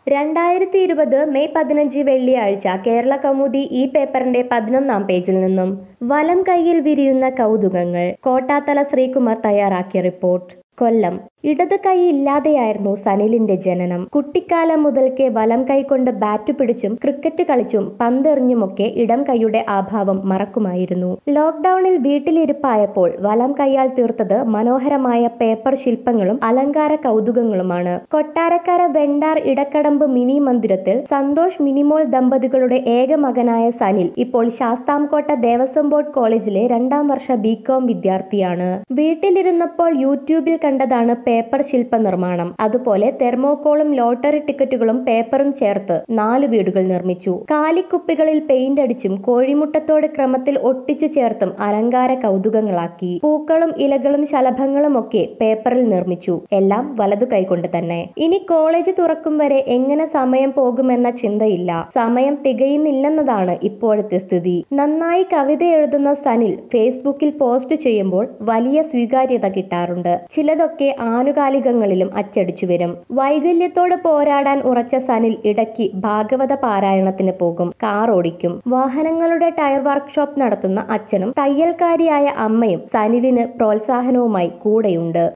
രണ്ടായിരത്തി ഇരുപത് മെയ് പതിനഞ്ച് വെള്ളിയാഴ്ച കേരള കൗമുദി ഈ പേപ്പറിന്റെ പതിനൊന്നാം പേജിൽ നിന്നും വലം കൈയിൽ വിരിയുന്ന കൗതുകങ്ങൾ കോട്ടാത്തല ശ്രീകുമാർ തയ്യാറാക്കിയ റിപ്പോർട്ട് കൊല്ലം ഇടത് കൈ ഇല്ലാതെയായിരുന്നു സനിലിന്റെ ജനനം കുട്ടിക്കാലം മുതൽക്കേ വലം കൈ കൊണ്ട് ബാറ്റ് പിടിച്ചും ക്രിക്കറ്റ് കളിച്ചും പന്തെറിഞ്ഞുമൊക്കെ ഇടം കൈയുടെ അഭാവം മറക്കുമായിരുന്നു ലോക്ക്ഡൌണിൽ വീട്ടിലിരിപ്പായപ്പോൾ വലം കൈയാൽ തീർത്തത് മനോഹരമായ പേപ്പർ ശില്പങ്ങളും അലങ്കാര കൗതുകങ്ങളുമാണ് കൊട്ടാരക്കര വെണ്ടാർ ഇടക്കടമ്പ് മിനി മന്ദിരത്തിൽ സന്തോഷ് മിനിമോൾ ദമ്പതികളുടെ ഏക മകനായ സനിൽ ഇപ്പോൾ ശാസ്താംകോട്ട ദേവസ്വം ബോർഡ് കോളേജിലെ രണ്ടാം വർഷ ബികോം വിദ്യാർത്ഥിയാണ് വീട്ടിലിരുന്നപ്പോൾ യൂട്യൂബിൽ കണ്ടതാണ് പേപ്പർ ശില്പ നിർമ്മാണം അതുപോലെ തെർമോക്കോളും ലോട്ടറി ടിക്കറ്റുകളും പേപ്പറും ചേർത്ത് നാല് വീടുകൾ നിർമ്മിച്ചു കാലിക്കുപ്പികളിൽ പെയിന്റ് അടിച്ചും കോഴിമുട്ടത്തോട് ക്രമത്തിൽ ഒട്ടിച്ചു ചേർത്തും അലങ്കാര കൗതുകങ്ങളാക്കി പൂക്കളും ഇലകളും ശലഭങ്ങളും ഒക്കെ പേപ്പറിൽ നിർമ്മിച്ചു എല്ലാം വലതു കൈകൊണ്ട് തന്നെ ഇനി കോളേജ് തുറക്കും വരെ എങ്ങനെ സമയം പോകുമെന്ന ചിന്തയില്ല സമയം തികയുന്നില്ലെന്നതാണ് ഇപ്പോഴത്തെ സ്ഥിതി നന്നായി കവിത എഴുതുന്ന സനിൽ ഫേസ്ബുക്കിൽ പോസ്റ്റ് ചെയ്യുമ്പോൾ വലിയ സ്വീകാര്യത കിട്ടാറുണ്ട് ചിലതൊക്കെ ആനുകാലികങ്ങളിലും അച്ചടിച്ചു വരും വൈകല്യത്തോട് പോരാടാൻ ഉറച്ച സനിൽ ഇടയ്ക്ക് ഭാഗവത പാരായണത്തിന് പോകും കാർ ഓടിക്കും വാഹനങ്ങളുടെ ടയർ വർക്ക്ഷോപ്പ് നടത്തുന്ന അച്ഛനും തയ്യൽക്കാരിയായ അമ്മയും സനിലിന് പ്രോത്സാഹനവുമായി കൂടെയുണ്ട്